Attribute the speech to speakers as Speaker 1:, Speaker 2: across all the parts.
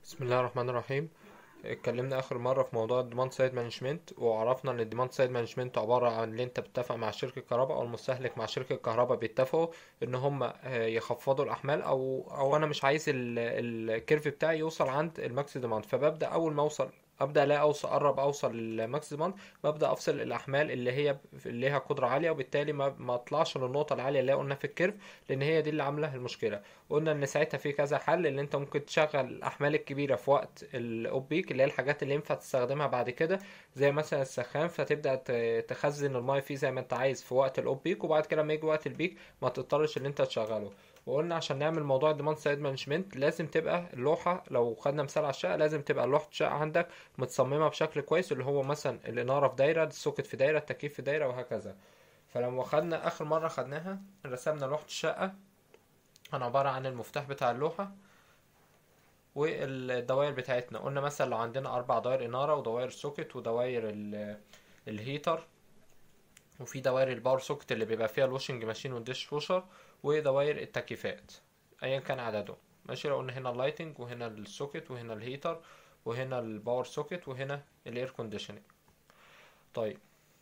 Speaker 1: بسم الله الرحمن الرحيم اتكلمنا اخر مره في موضوع الديماند سايد مانجمنت وعرفنا ان الديماند سايد مانجمنت عباره عن ان انت بتتفق مع شركه كهرباء او المستهلك مع شركه كهرباء بيتفقوا ان هم آه، يخفضوا الاحمال او او انا مش عايز ال- الكيرف بتاعي يوصل عند الماكس ديماند فببدا اول ما اوصل ابدا الاقي اوصل اقرب اوصل للماكس ديماند ببدا افصل الاحمال اللي هي اللي ليها قدره عاليه وبالتالي ما ما اطلعش للنقطه العاليه اللي قلنا في الكيرف لان هي دي اللي عامله المشكله قلنا ان ساعتها في كذا حل ان انت ممكن تشغل الاحمال الكبيره في وقت الاوب بيك اللي هي الحاجات اللي ينفع تستخدمها بعد كده زي مثلا السخان فتبدا ت- تخزن المايه فيه زي ما انت عايز في وقت الاوب بيك وبعد كده لما يجي وقت البيك ما تضطرش ان انت تشغله وقلنا عشان نعمل موضوع الديماند سايد مانجمنت لازم تبقى اللوحه لو خدنا مثال على الشقه لازم تبقى لوحه الشقه عندك متصممه بشكل كويس اللي هو مثلا الاناره في دايره السوكت في دايره التكييف في دايره وهكذا فلما خدنا اخر مره خدناها رسمنا لوحه الشقه كان عبارة عن المفتاح بتاع اللوحة والدوائر بتاعتنا قلنا مثلا لو عندنا أربع دوائر إنارة ودوائر سوكت ودوائر ال- الهيتر وفي دوائر الباور سوكت اللي بيبقى فيها الواشنج ماشين والديش ووشر ودوائر التكييفات أيا كان عددهم ماشي لو قلنا هنا اللايتنج وهنا السوكت وهنا الهيتر وهنا الباور سوكت وهنا الاير كونديشننج طيب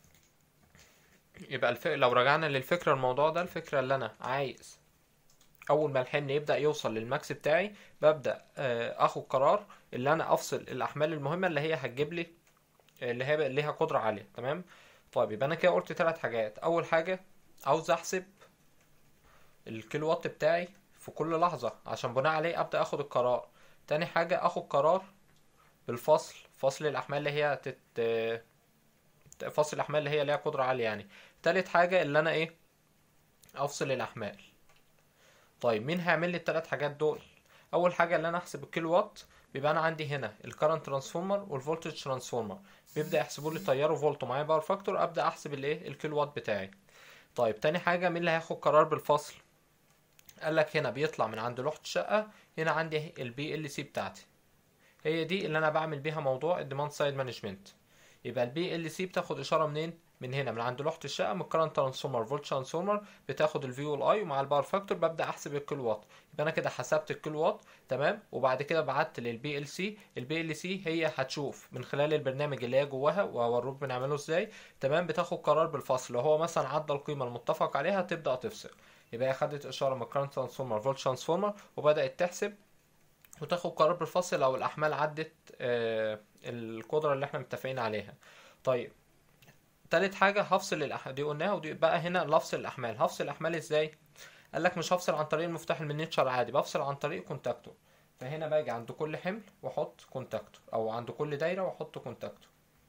Speaker 1: يبقى الف... لو رجعنا للفكرة الموضوع ده الفكرة اللي أنا عايز اول ما الحمل يبدا يوصل للماكس بتاعي ببدا آه، اخد قرار اللي انا افصل الاحمال المهمه اللي هي هتجيب لي اللي هي ليها قدره عاليه تمام طيب يبقى انا كده قلت ثلاث حاجات اول حاجه عاوز احسب الكيلو وات بتاعي في كل لحظه عشان بناء عليه ابدا اخد القرار تاني حاجه اخد قرار بالفصل فصل الاحمال اللي هي تت... فصل الاحمال اللي هي ليها قدره عاليه يعني تالت حاجه اللي انا ايه افصل الاحمال طيب مين هيعمل لي الثلاث حاجات دول اول حاجه اللي انا احسب الكيلو وات بيبقى انا عندي هنا الكرنت ترانسفورمر والفولتج ترانسفورمر بيبدا يحسبوا لي تيار وفولت ومعايا باور فاكتور ابدا احسب الايه الكيلو وات بتاعي طيب تاني حاجه مين اللي هياخد قرار بالفصل قال لك هنا بيطلع من عند لوحه الشقه هنا عندي البي ال سي بتاعتي هي دي اللي انا بعمل بيها موضوع الديماند سايد مانجمنت يبقى البي ال سي بتاخد اشاره منين من هنا من عند لوحه الشقه من الكرنت ترانسفورمر فولت ترانسفورمر بتاخد الفي والاي ومع الباور فاكتور ببدا احسب الكيلو وات يبقى انا كده حسبت الكيلو وات تمام وبعد كده بعت للبي ال سي البي ال سي هي هتشوف من خلال البرنامج اللي هي جواها وهوروك بنعمله ازاي تمام بتاخد قرار بالفصل لو هو مثلا عدى القيمه المتفق عليها تبدا تفصل يبقى هي خدت اشاره من الكرنت ترانسفورمر فولت ترانسفورمر وبدات تحسب وتاخد قرار بالفصل لو الاحمال عدت آه، القدره اللي احنا متفقين عليها طيب تالت حاجة هفصل الأحمال دي قلناها ودي بقى هنا لفصل الأحمال هفصل الأحمال ازاي؟ قال لك مش هفصل عن طريق المفتاح المنيتشر عادي بفصل عن طريق كونتاكتور فهنا باجي عند كل حمل واحط كونتاكتور او عند كل دايرة واحط كونتاكتور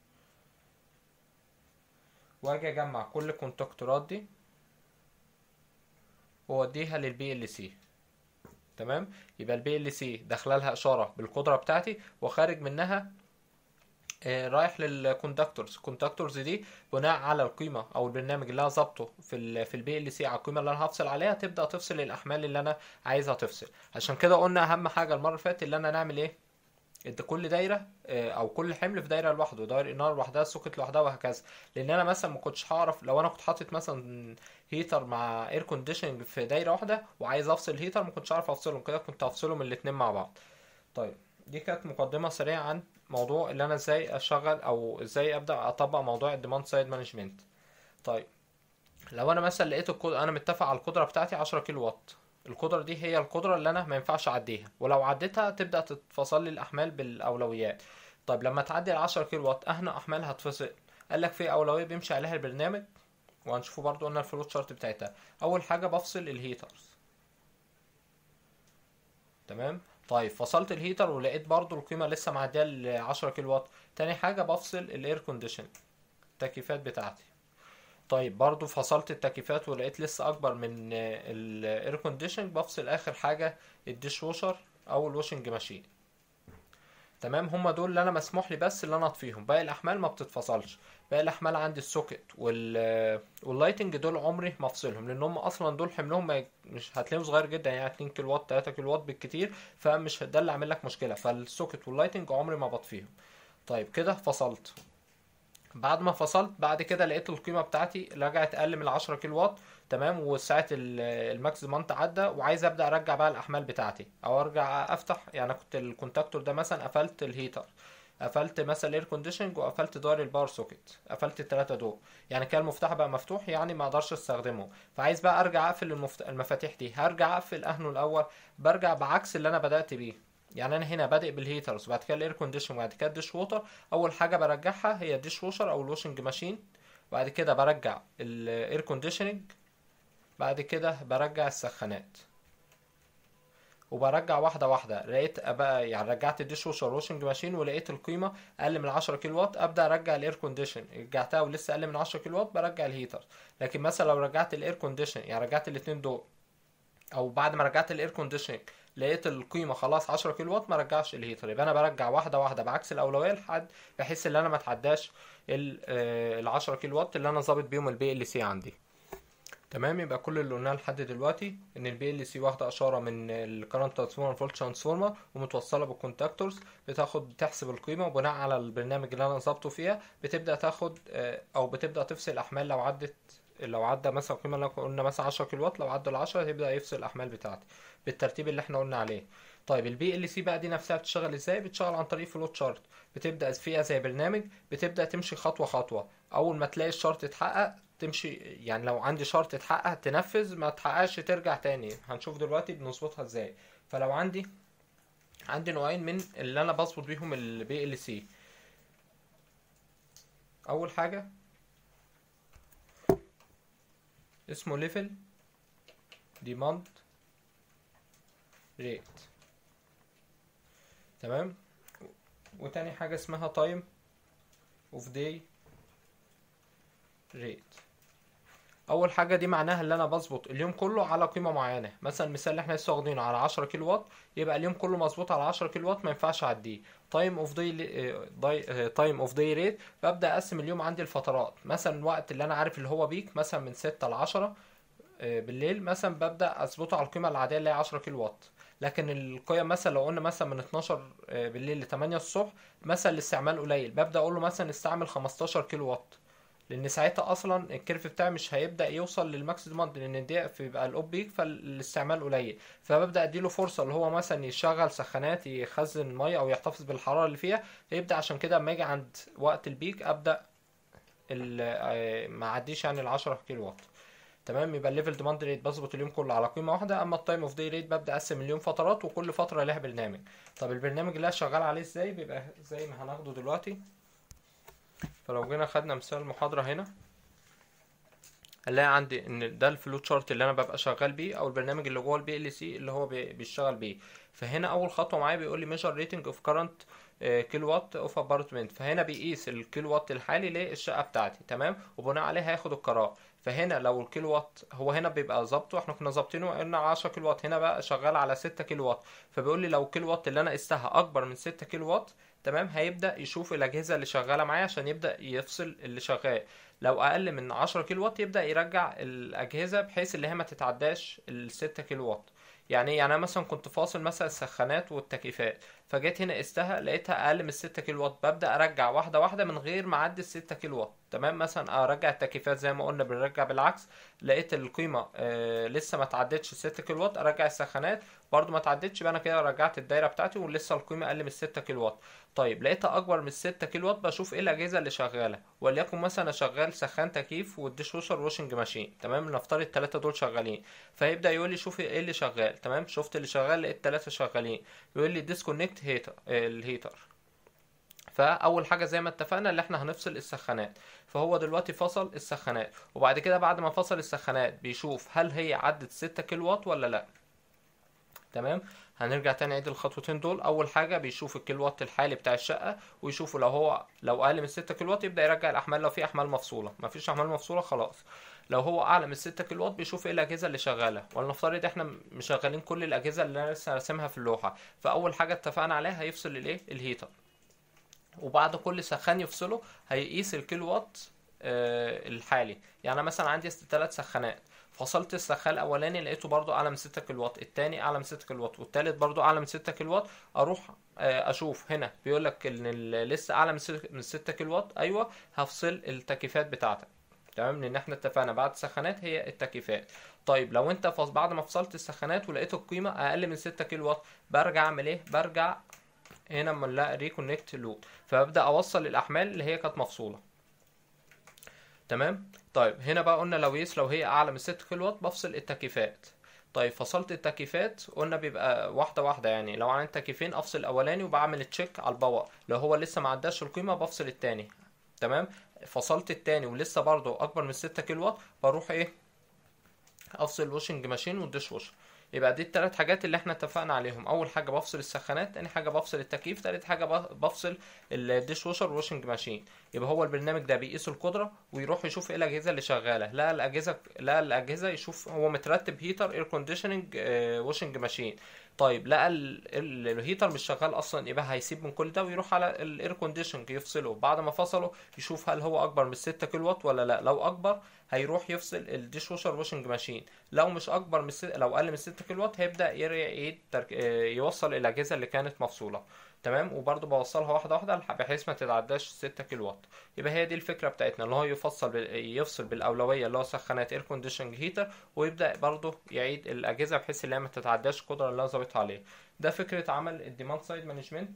Speaker 1: واجي اجمع كل الكونتاكتورات دي واوديها للبي ال سي تمام يبقى البي ال سي داخله لها اشاره بالقدره بتاعتي وخارج منها آه، رايح للكوندكتورز الكوندكتورز دي بناء على القيمه او البرنامج اللي انا ظابطه في ال في البي ال سي على القيمه اللي انا هفصل عليها تبدا تفصل الاحمال اللي انا عايزها تفصل عشان كده قلنا اهم حاجه المره اللي فاتت اللي انا نعمل ايه انت كل دايره آه، او كل حمل في دايره لوحده دايره اناره لوحدها سوكت لوحدها وهكذا لان انا مثلا ما كنتش هعرف لو انا كنت حاطط مثلا هيتر مع اير كونديشننج في دايره واحده وعايز افصل هيتر ما كنتش عارف افصلهم كده كنت هفصلهم الاتنين مع بعض طيب دي كانت مقدمه سريعه عن موضوع اللي انا ازاي اشغل او ازاي ابدا اطبق موضوع الديماند سايد مانجمنت طيب لو انا مثلا لقيت الكود انا متفق على القدره بتاعتي 10 كيلو وات القدره دي هي القدره اللي انا ما ينفعش اعديها ولو عديتها تبدا تتفصل لي الاحمال بالاولويات طيب لما تعدي ال 10 كيلو وات اهنا احمال هتفصل قال لك في اولويه بيمشي عليها البرنامج وهنشوفه برضو قلنا الفلوت شارت بتاعتها اول حاجه بفصل الهيترز تمام طيب فصلت الهيتر ولقيت برضو القيمه لسه معديه ال 10 كيلو وات تاني حاجه بفصل الاير كونديشن التكييفات بتاعتي طيب برضو فصلت التكييفات ولقيت لسه اكبر من الاير كونديشن بفصل اخر حاجه الديش ووشر او الواشنج ماشين تمام هما دول اللي انا مسموح لي بس اللي انا اطفيهم باقي الاحمال ما بتتفصلش باقي الاحمال عندي السوكت وال واللايتنج دول عمري ما افصلهم لان هم اصلا دول حملهم ما ي- مش هتلاقيهم صغير جدا يعني 2 كيلو وات 3 كيلو وات بالكتير فمش ده اللي عامل لك مشكله فالسوكت واللايتنج عمري ما بطفيهم طيب كده فصلت بعد ما فصلت بعد كده لقيت القيمه بتاعتي رجعت اقل من 10 كيلو وات تمام وساعه ال- الماكس مانت عدى وعايز ابدا ارجع بقى الاحمال بتاعتي او ارجع افتح يعني أنا كنت الكونتاكتور ده مثلا قفلت الهيتر قفلت مثلا الاير كونديشنج وقفلت دار الباور سوكيت قفلت الثلاثه دول يعني كان المفتاح بقى مفتوح يعني ما اقدرش استخدمه فعايز بقى ارجع اقفل المفت... المفاتيح دي هرجع اقفل اهنه الاول برجع بعكس اللي انا بدات بيه يعني انا هنا بادئ بالهيترز وبعد كده الاير كونديشن وبعد كده الديش ووتر اول حاجه برجعها هي الديش ووشر او الواشنج ماشين بعد كده برجع الاير كونديشننج بعد كده برجع السخانات وبرجع واحده واحده لقيت بقى يعني رجعت الديش ووشر واشنج ماشين ولقيت القيمه اقل من 10 كيلو وات ابدا ارجع الاير كونديشن رجعتها ولسه اقل من 10 كيلو وات برجع الهيتر لكن مثلا لو رجعت الاير كونديشن يعني رجعت الاثنين دول او بعد ما رجعت الاير كونديشن لقيت القيمه خلاص 10 كيلو وات ما رجعش الهيتر يبقى انا برجع واحده واحده بعكس الاولويه لحد بحيث ان انا ما اتعداش ال 10 كيلو وات اللي انا ظابط بيهم البي ال سي عندي تمام يبقى كل اللي قلناه لحد دلوقتي ان البي ال سي واخده اشاره من الكرنت ترانسفورمر فولت ترانسفورمر ومتوصله بالكونتاكتورز بتاخد تحسب القيمه وبناء على البرنامج اللي انا ظابطه فيها بتبدا تاخد آه، او بتبدا تفصل الاحمال لو عدت لو عدى مثلا القيمه اللي قلنا مثلا 10 كيلو وات لو عدى ال 10 هيبدا يفصل الاحمال بتاعتي بالترتيب اللي احنا قلنا عليه طيب البي ال سي بقى دي نفسها بتشتغل ازاي بتشتغل عن طريق فلوت شارت بتبدا فيها زي برنامج بتبدا تمشي خطوه خطوه اول ما تلاقي الشرط اتحقق تمشي يعني لو عندي شرط اتحقق تنفذ ما اتحققش ترجع تاني هنشوف دلوقتي بنظبطها ازاي فلو عندي عندي نوعين من اللي انا بظبط بيهم البي ال سي اول حاجه اسمه ليفل ديماند ريت تمام وتاني حاجه اسمها تايم اوف داي ريت اول حاجه دي معناها ان انا بظبط اليوم كله على قيمه معينه مثلا المثال اللي احنا لسه واخدينه على 10 كيلو وات يبقى اليوم كله مظبوط على 10 كيلو وات ما ينفعش اعديه تايم اوف داي تايم اوف داي ريت ببدا اقسم اليوم عندي الفترات مثلا الوقت اللي انا عارف اللي هو بيك مثلا من 6 ل 10 بالليل مثلا ببدا اظبطه على القيمه العاديه اللي هي 10 كيلو وات لكن القيم مثلا لو قلنا مثلا من 12 بالليل ل 8 الصبح مثلا الاستعمال قليل ببدا اقول له مثلا استعمل 15 كيلو وات لان ساعتها اصلا الكيرف بتاعي مش هيبدا يوصل للماكس ديماند لان دي بيبقى الاوب بيك فالاستعمال قليل فببدا اديله فرصه اللي هو مثلا يشغل سخانات يخزن ميه او يحتفظ بالحراره اللي فيها فيبدا عشان كده اما اجي عند وقت البيك ابدا ما اعديش يعني ال 10 كيلو وات تمام يبقى الليفل ديماند ريت بظبط اليوم كله على قيمه واحده اما التايم اوف داي ريت ببدا اقسم اليوم فترات وكل فتره لها برنامج طب البرنامج اللي انا شغال عليه ازاي بيبقى زي ما هناخده دلوقتي فلو جينا خدنا مثال المحاضرة هنا هنلاقي عندي ان ده الفلوت شارت اللي انا ببقى شغال بيه او البرنامج اللي جوه البي ال سي اللي هو بيشتغل بيه فهنا اول خطوه معايا بيقول لي ميجر ريتنج اوف كارنت كيلو وات اوف ابارتمنت فهنا بيقيس الكيلو وات الحالي للشقه بتاعتي تمام وبناء عليه هياخد القرار فهنا لو الكيلو وات هو هنا بيبقى ظابطه احنا كنا ظابطينه قلنا 10 كيلو وات هنا بقى شغال على 6 كيلو وات فبيقول لي لو الكيلو وات اللي انا قستها اكبر من 6 كيلو وات تمام هيبدا يشوف الاجهزه اللي شغاله معايا عشان يبدا يفصل اللي شغال لو اقل من 10 كيلو وات يبدا يرجع الاجهزه بحيث اللي هي ما تتعداش ال 6 كيلو وات يعني يعني انا مثلا كنت فاصل مثلا السخانات والتكييفات فجيت هنا قستها لقيتها اقل من 6 كيلو وات ببدا ارجع واحده واحده من غير ما اعدي ال 6 كيلو وات تمام مثلا ارجع التكييفات زي ما قلنا بنرجع بالعكس لقيت القيمه آه لسه ما تعدتش 6 كيلو وات ارجع السخانات برضو ما تعدتش يبقى انا كده رجعت الدايره بتاعتي ولسه القيمه اقل من 6 كيلو وات طيب لقيتها اكبر من 6 كيلو وات بشوف ايه الاجهزه اللي شغاله وليكن مثلا شغال سخان تكييف والديش ووشر واشنج ماشين تمام نفترض الثلاثه دول شغالين فيبدا يقول لي شوف ايه اللي شغال تمام شفت اللي شغال لقيت ثلاثه شغالين يقول لي ديسكونكت هيتر الهيتر فاول حاجه زي ما اتفقنا اللي احنا هنفصل السخانات فهو دلوقتي فصل السخانات وبعد كده بعد ما فصل السخانات بيشوف هل هي عدت 6 كيلو وات ولا لا تمام هنرجع تاني نعيد الخطوتين دول اول حاجه بيشوف الكيلو وات الحالي بتاع الشقه ويشوفه لو هو لو اقل من 6 كيلو وات يبدا يرجع الاحمال لو في احمال مفصوله ما فيش احمال مفصوله خلاص لو هو اعلى من 6 كيلو وات بيشوف ايه الاجهزه اللي شغاله ولنفترض احنا مشغلين كل الاجهزه اللي انا لسه راسمها في اللوحه فاول حاجه اتفقنا عليها هيفصل الايه الهيتر وبعد كل سخان يفصله هيقيس الكيلو وات آه الحالي يعني انا مثلا عندي ثلاث سخانات فصلت السخان الاولاني لقيته برضو اعلى من 6 كيلو وات الثاني اعلى من 6 كيلو وات والثالث برضو اعلى من 6 كيلو وات اروح آه اشوف هنا بيقول لك ان لسه اعلى من 6 كيلو وات ايوه هفصل التكييفات بتاعتك تمام لان احنا اتفقنا بعد السخانات هي التكييفات طيب لو انت فص... بعد ما فصلت السخانات ولقيت القيمه اقل من 6 كيلو واط برجع اعمل ايه برجع هنا اما نلاقي ريكونكت لود فببدا اوصل الاحمال اللي هي كانت مفصوله تمام طيب هنا بقى قلنا لو يس لو هي اعلى من 6 كيلو واط بفصل التكييفات طيب فصلت التكييفات قلنا بيبقى واحده واحده يعني لو عندي تكييفين افصل الاولاني وبعمل تشيك على الباور لو هو لسه ما عداش القيمه بفصل التاني تمام فصلت التاني ولسه برضو اكبر من 6 كيلو واط بروح ايه افصل الواشنج ماشين والديش واشر يبقى دي التلات حاجات اللي احنا اتفقنا عليهم اول حاجه بفصل السخانات تاني حاجه بفصل التكييف تالت حاجه ب- بفصل الديش واشر والواشنج ماشين يبقى هو البرنامج ده بيقيس القدره ويروح يشوف ايه الاجهزه اللي شغاله لا الاجهزه لا الاجهزه يشوف هو مترتب هيتر اير كونديشننج واشنج ماشين طيب لقى ال- ال- الهيتر مش شغال اصلا يبقى هيسيب من كل ده ويروح على الاير كونديشننج يفصله بعد ما فصله يشوف هل هو اكبر من 6 كيلو وات ولا لا لو اكبر هيروح يفصل الديش واشر واشنج ماشين لو مش اكبر من ست... لو اقل من 6 كيلو وات هيبدا ير- يعيد ترك... آه، يوصل الاجهزه اللي كانت مفصوله تمام وبرضه بوصلها واحده واحده لح- بحيث ما تتعداش 6 كيلو وات يبقى هي دي الفكره بتاعتنا اللي هو يفصل بال... يفصل بالاولويه اللي هو سخانات اير كونديشنج هيتر ويبدا برضه يعيد الاجهزه بحيث ان هي ما تتعداش القدره اللي انا ظابطها عليه ده فكره عمل الديماند سايد مانجمنت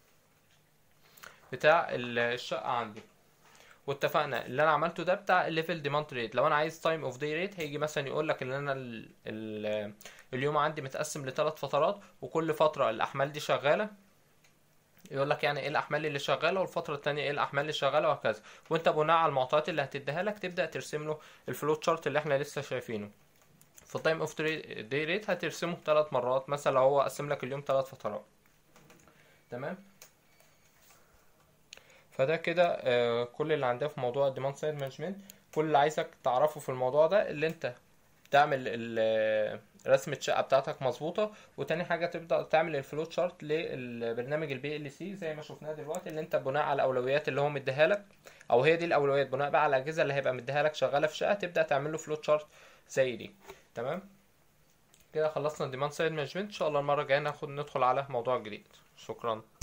Speaker 1: بتاع ال- الشقه عندي واتفقنا اللي انا عملته ده بتاع الليفل ديماند ريت لو انا عايز تايم اوف داي ريت هيجي مثلا يقول لك ان انا ال ال اليوم عندي متقسم لثلاث فترات وكل فتره الاحمال دي شغاله يقول لك يعني ايه الاحمال اللي شغاله والفتره التانية ايه الاحمال اللي شغاله وهكذا وانت بناء على المعطيات اللي هتديها لك تبدا ترسم له الفلو تشارت اللي احنا لسه شايفينه في التايم اوف داي ريت هترسمه ثلاث مرات مثلا لو هو قسم لك اليوم ثلاث فترات تمام فده كده آه، كل اللي عندنا في موضوع الديماند سايد مانجمنت كل اللي عايزك تعرفه في الموضوع ده اللي انت تعمل ال- رسمة الشقة بتاعتك مظبوطة وتاني حاجة تبدأ تعمل الفلو تشارت للبرنامج البي ال سي زي ما شفناه دلوقتي اللي انت بناء على الأولويات اللي هو مديها لك أو هي دي الأولويات بناء بقى على الأجهزة اللي هيبقى مديها لك شغالة في شقة تبدأ تعمل له فلو تشارت زي دي تمام كده خلصنا الديماند سايد مانجمنت ان شاء الله المرة الجاية ناخد ندخل على موضوع جديد شكرا